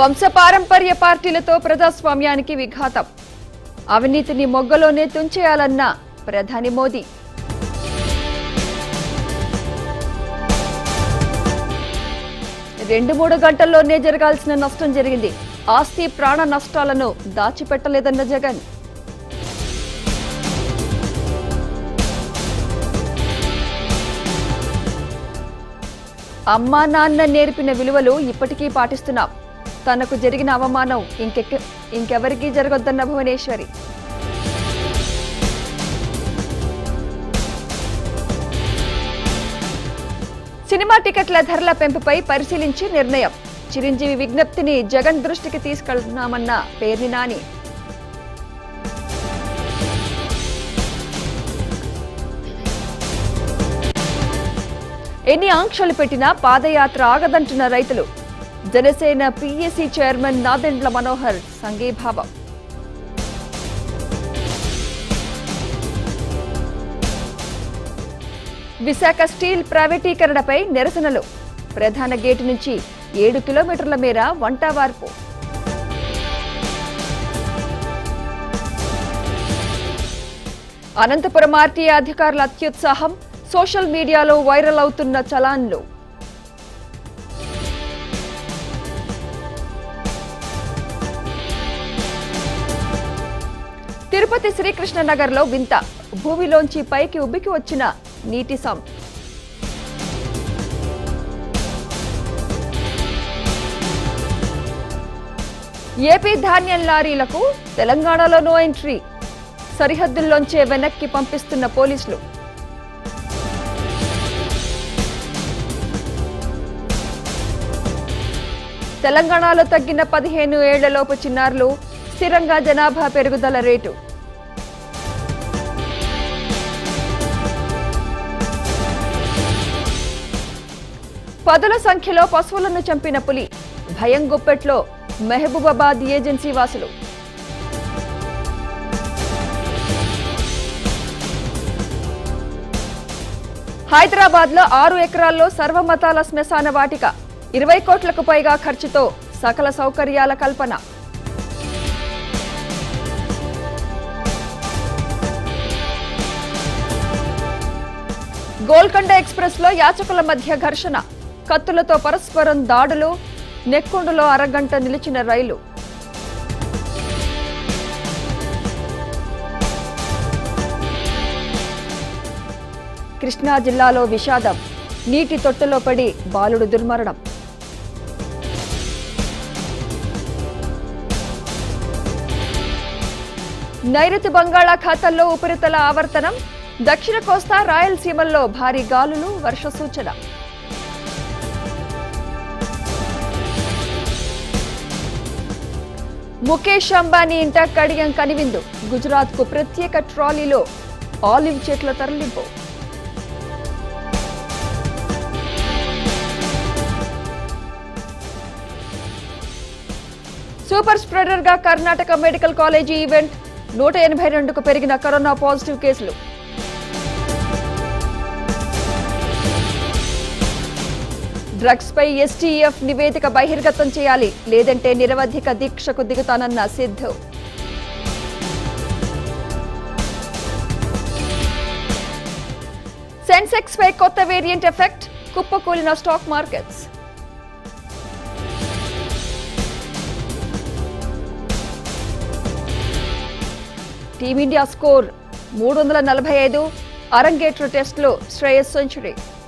వంశపారంపర్య పార్టీలతో ప్రజాస్వామ్యానికి విఘాతం అవినీతిని మొగ్గలోనే తుంచేయాలన్న ప్రధాని మోదీ రెండు మూడు గంటల్లోనే జరగాల్సిన నష్టం జరిగింది ఆస్తి ప్రాణ నష్టాలను దాచిపెట్టలేదన్న జగన్ అమ్మా నాన్న నేర్పిన విలువలు ఇప్పటికీ పాటిస్తున్నాం తనకు జరిగిన అవమానం ఇంకెక్క ఇంకెవరికీ జరగొద్దన్న భువనేశ్వరి సినిమా టికెట్ల ధరల పెంపుపై పరిశీలించి నిర్ణయం చిరంజీవి విజ్ఞప్తిని జగన్ దృష్టికి తీసుకెళ్తున్నామన్న పేర్ని నాని ఎన్ని ఆంక్షలు పెట్టినా పాదయాత్ర ఆగదంటున్న రైతులు జనసేన పిఎస్సి చైర్మన్ నాదెండ్ల మనోహర్ సంఘీభావం విశాఖ స్టీల్ ప్రైవేటీకరణపై నిరసనలు ప్రధాన గేటు నుంచి ఏడు కిలోమీటర్ల మేర వంటవార్పు అనంతపురం ఆర్టీఏ అధికారుల అత్యుత్సాహం సోషల్ మీడియాలో వైరల్ అవుతున్న చలాన్లు తిరుపతి శ్రీకృష్ణ నగర్లో వింత భూమిలోంచి పైకి ఉబ్బికి వచ్చిన నీటి సం ఏపీ ధాన్యం లారీలకు తెలంగాణలో నో ఎంట్రీ సరిహద్దుల్లోంచే వెనక్కి పంపిస్తున్న పోలీసులు తెలంగాణలో తగ్గిన పదిహేను ఏళ్లలోపు చిన్నారులు స్థిరంగా జనాభా పెరుగుదల రేటు పదుల సంఖ్యలో పశువులను చంపిన పులి భయం గుప్పెట్లో మహబూబాబాద్ ఏజెన్సీ వాసులు హైదరాబాద్ లో ఆరు ఎకరాల్లో సర్వమతాల శ్మశాన వాటిక ఇరవై కోట్లకు పైగా ఖర్చుతో సకల సౌకర్యాల కల్పన గోల్కొండ ఎక్స్ప్రెస్ లో యాచకుల మధ్య ఘర్షణ కత్తులతో పరస్పరం దాడులు నెక్కొండలో అరగంట నిలిచిన రైలు కృష్ణా జిల్లాలో విషాదం నీటి తొట్టులో పడి బాలుడు దుర్మరణం నైరుతి బంగాళాఖాతంలో ఉపరితల ఆవర్తనం దక్షిణ కోస్తా రాయలసీమల్లో భారీ గాలులు వర్ష సూచన ముఖేష్ అంబానీ ఇంట కడియం కనివిందు గుజరాత్ కు ప్రత్యేక ట్రాలీలో ఆలివ్ చెట్ల తరలింపు సూపర్ స్ప్రెడర్ గా కర్ణాటక మెడికల్ కాలేజీ ఈవెంట్ నూట ఎనభై రెండుకు పెరిగిన కరోనా పాజిటివ్ కేసులు డ్రగ్స్ పై ఎస్టీఎఫ్ నివేదిక బహిర్గతం చేయాలి లేదంటే నిరవధిక దీక్షకు దిగుతానన్న సిద్ధు సెన్సెక్స్ పై కొత్త వేరియంట్ ఎఫెక్ట్ కుప్పకూలిన స్టాక్ మార్కెట్స్ టీమిండియా స్కోర్ మూడు వందల నలభై ఐదు అరంగేట్ర టెస్టులో శ్రేయస్ సెంచరీ